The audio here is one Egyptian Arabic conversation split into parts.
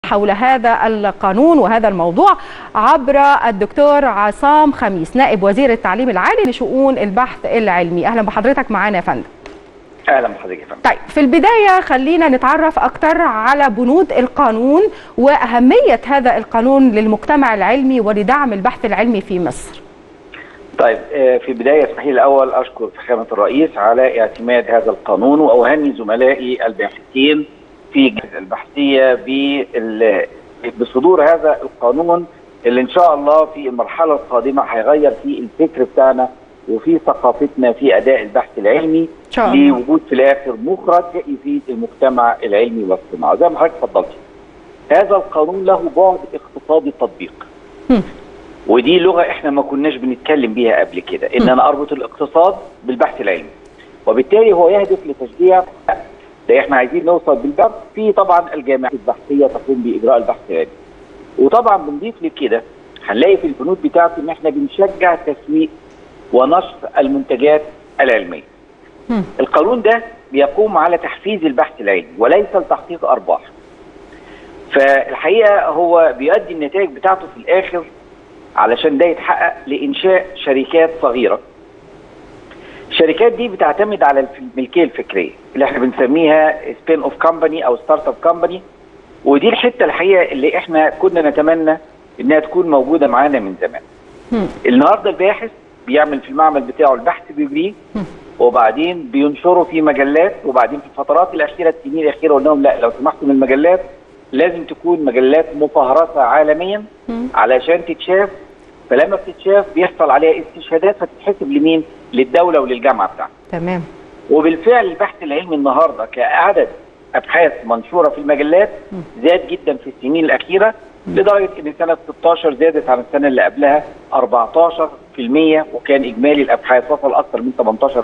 حول هذا القانون وهذا الموضوع عبر الدكتور عصام خميس نائب وزير التعليم العالي لشؤون البحث العلمي اهلا بحضرتك معانا يا فندم اهلا بحضرتك يا فندم طيب في البدايه خلينا نتعرف اكثر على بنود القانون واهميه هذا القانون للمجتمع العلمي ولدعم البحث العلمي في مصر طيب في البدايه اسمح لي الاول اشكر فخامه الرئيس على اعتماد هذا القانون واهني زملائي الباحثين في البحثيه بصدور هذا القانون اللي ان شاء الله في المرحله القادمه هيغير في الفكر بتاعنا وفي ثقافتنا في اداء البحث العلمي شاء الله. لوجود في الاخر مخرج يفيد المجتمع العلمي والصناعه زي ما حضرتك اتفضلت هذا القانون له بعد اقتصادي تطبيق هم. ودي لغه احنا ما كناش بنتكلم بيها قبل كده ان انا اربط الاقتصاد بالبحث العلمي وبالتالي هو يهدف لتشجيع ده احنا عايزين نوصل بالبحث في طبعا الجامعات البحثيه تقوم باجراء البحث العلمي وطبعا بنضيف لكده هنلاقي في البنود بتاعته ان احنا بنشجع تسويق ونشر المنتجات العلميه. هم. القانون ده بيقوم على تحفيز البحث العلمي وليس لتحقيق ارباح. فالحقيقه هو بيؤدي النتائج بتاعته في الاخر علشان ده يتحقق لانشاء شركات صغيره. الشركات دي بتعتمد على الملكيه الفكريه اللي احنا بنسميها سبين اوف كومباني او ستارت اب كومباني ودي الحته الحقيقه اللي احنا كنا نتمنى انها تكون موجوده معانا من زمان. هم. النهارده الباحث بيعمل في المعمل بتاعه البحث بيجريه هم. وبعدين بينشره في مجلات وبعدين في الفترات الاخيره السنين الاخيره قلنا لهم لا لو سمحتوا من المجلات لازم تكون مجلات مفهرسه عالميا هم. علشان تتشاف فلما بتتشاف بيحصل عليها استشهادات فتتحسب لمين؟ للدوله وللجامعه بتاعتها. تمام وبالفعل البحث العلمي النهارده كعدد ابحاث منشوره في المجلات زاد جدا في السنين الاخيره لدرجه ان سنه 16 زادت عن السنه اللي قبلها 14% وكان اجمالي الابحاث وصل اكثر من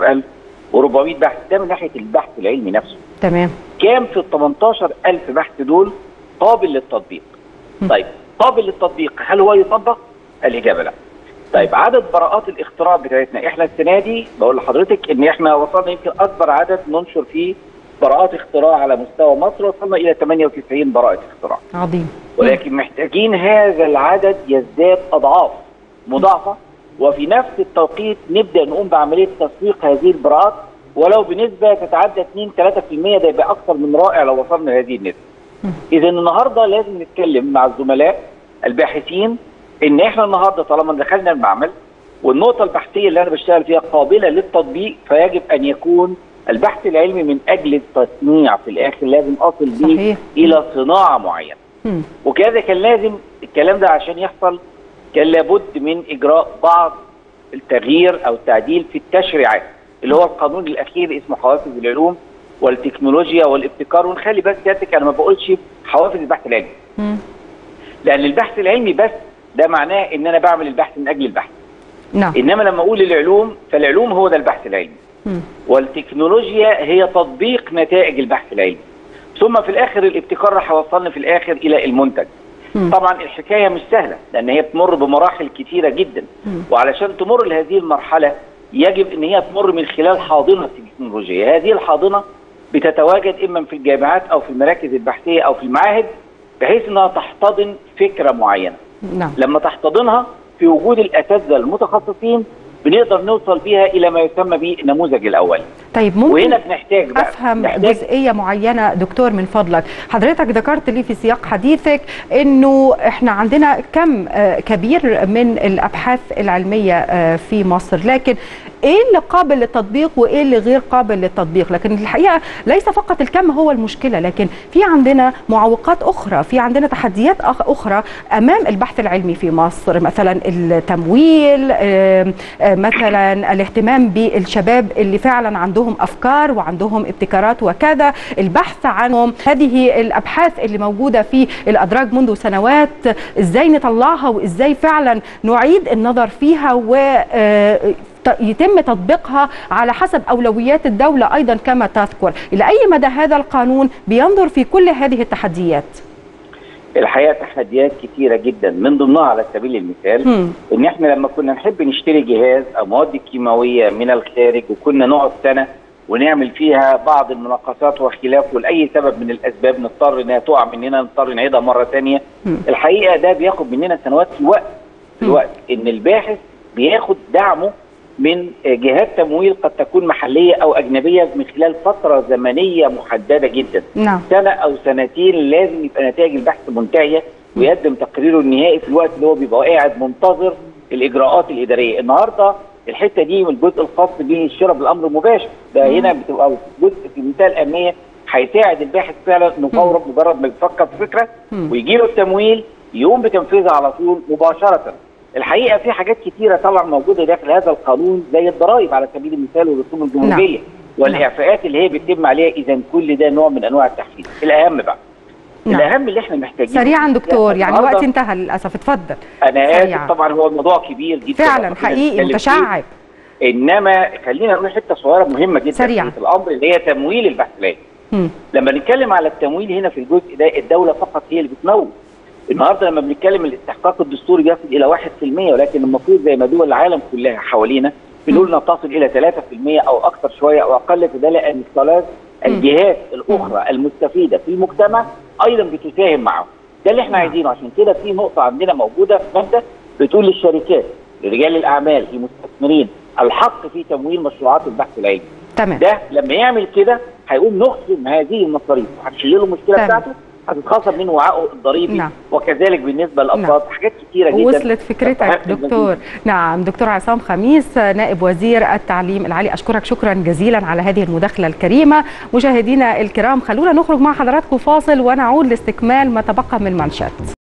18400 بحث ده من ناحيه البحث العلمي نفسه. تمام كام في ال 18000 بحث دول قابل للتطبيق؟ طيب قابل للتطبيق هل هو يطبق؟ الاجابه لا. طيب عدد براءات الاختراع بتاعتنا احنا السنه دي بقول لحضرتك ان احنا وصلنا يمكن اكبر عدد ننشر فيه براءات اختراع على مستوى مصر وصلنا الى 98 براءه اختراع. عظيم ولكن محتاجين هذا العدد يزداد اضعاف مضاعفه وفي نفس التوقيت نبدا نقوم بعمليه تسويق هذه البراءات ولو بنسبه تتعدى 2 3% ده يبقى اكثر من رائع لو وصلنا لهذه النسبه. اذا النهارده لازم نتكلم مع الزملاء الباحثين ان احنا النهارده طالما دخلنا المعمل والنقطه البحثيه اللي انا بشتغل فيها قابله للتطبيق فيجب ان يكون البحث العلمي من اجل التصنيع في الاخر لازم اصل بيه صحيح. الى صناعه معينه. هم. وكذا كان لازم الكلام ده عشان يحصل كان لابد من اجراء بعض التغيير او التعديل في التشريعات اللي هو القانون الاخير اسمه حوافز العلوم والتكنولوجيا والابتكار ونخلي بس سيادتك انا ما بقولش حوافز البحث العلمي هم. لان البحث العلمي بس ده معناه ان انا بعمل البحث من اجل البحث نعم انما لما اقول العلوم فالعلوم هو ده البحث العلمي هم. والتكنولوجيا هي تطبيق نتائج البحث العلمي ثم في الاخر الابتكار راح يوصلنا في الاخر الى المنتج مم. طبعا الحكايه مش سهله لان هي بتمر بمراحل كتيره جدا مم. وعلشان تمر لهذه المرحله يجب ان هي تمر من خلال حاضنه تكنولوجيه هذه الحاضنه بتتواجد اما في الجامعات او في المراكز البحثيه او في المعاهد بحيث انها تحتضن فكره معينه نعم لما تحتضنها في وجود الاساتذه المتخصصين بنقدر نوصل بيها الى ما يسمى بالنموذج الاولي طيب ممكن وهنا بنحتاج بقى افهم نحتاج جزئيه معينه دكتور من فضلك حضرتك ذكرت لي في سياق حديثك انه احنا عندنا كم آه، كبير من الابحاث العلميه آه، في مصر لكن ايه اللي قابل للتطبيق وايه اللي غير قابل للتطبيق لكن الحقيقه ليس فقط الكم هو المشكله لكن في عندنا معوقات اخرى في عندنا تحديات أخ- اخرى امام البحث العلمي في مصر مثلا التمويل آه، آه، مثلا الاهتمام بالشباب اللي فعلا عندهم افكار وعندهم ابتكارات وكذا البحث عنهم هذه الابحاث اللي موجوده في الادراج منذ سنوات ازاي نطلعها وازاي فعلا نعيد النظر فيها و آه، ت- يتم تطبيقها على حسب اولويات الدوله ايضا كما تذكر الى اي مدى هذا القانون بينظر في كل هذه التحديات الحقيقه تحديات كتيره جدا من ضمنها على سبيل المثال هم. ان احنا لما كنا نحب نشتري جهاز او مواد كيماويه من الخارج وكنا نقعد سنه ونعمل فيها بعض المناقصات وخلافه لاي سبب من الاسباب نضطر انها تقع مننا نضطر نعيدها مره ثانيه الحقيقه ده بياخد مننا سنوات في الوقت في الوقت ان الباحث بياخد دعمه من جهات تمويل قد تكون محليه او اجنبيه من خلال فتره زمنيه محدده جدا نعم. سنه او سنتين لازم يبقى نتائج البحث منتهيه ويقدم تقريره النهائي في الوقت اللي هو بيبقى قاعد منتظر الاجراءات الاداريه النهارده الحته دي من الجزء الخاص بالشراء بالامر المباشر ده هنا بتبقى جزء في منتهى الاهميه هيساعد الباحث فعلا انه فورا مجرد ما يفكر في فكره ويجي له التمويل يقوم بتنفيذها على طول مباشره الحقيقه في حاجات كتيره طبعا موجوده داخل هذا القانون زي الضرائب على سبيل المثال والرسوم الجمركيه نعم. والاعفاءات اللي هي بيتم عليها اذا كل ده نوع من انواع التحفيز الاهم بقى نعم. الاهم اللي احنا محتاجينه سريعا دكتور يعني النهاردة- وقتي انتهى للاسف اتفضل انا سريعاً. اسف طبعا هو الموضوع كبير جدا فعلا وكنا حقيقي بنتكلم فيه. متشعب انما خلينا نقول حته صغيره مهمه جدا سريعاً. في الامر اللي هي تمويل البحث العلمي مم. لما نتكلم على التمويل هنا في الجزء ده الدوله فقط هي اللي بتمول النهارده لما بنتكلم الاستحقاق الدستوري بيصل الى 1% ولكن المفروض زي ما دول العالم كلها حوالينا بنقول تصل الى 3% او اكثر شويه او اقل في ده لان الثلاث الجهات الاخرى المستفيده في المجتمع ايضا بتساهم معهم ده اللي احنا عايزينه عشان كده في نقطه عندنا موجوده في ماده بتقول للشركات لرجال الاعمال المستثمرين الحق في تمويل مشروعات البحث العلمي تمام ده لما يعمل كده هيقوم نخصم هذه المصاريف وهتشيل له المشكله تمام. بتاعته هتتخصم من وعائه الضريبي نعم. وكذلك بالنسبه للافراد حاجات كتيره جدا وصلت فكرتك دكتور نعم دكتور عصام خميس نائب وزير التعليم العالي اشكرك شكرا جزيلا على هذه المداخله الكريمه مشاهدينا الكرام خلونا نخرج مع حضراتكم فاصل ونعود لاستكمال ما تبقى من المنشات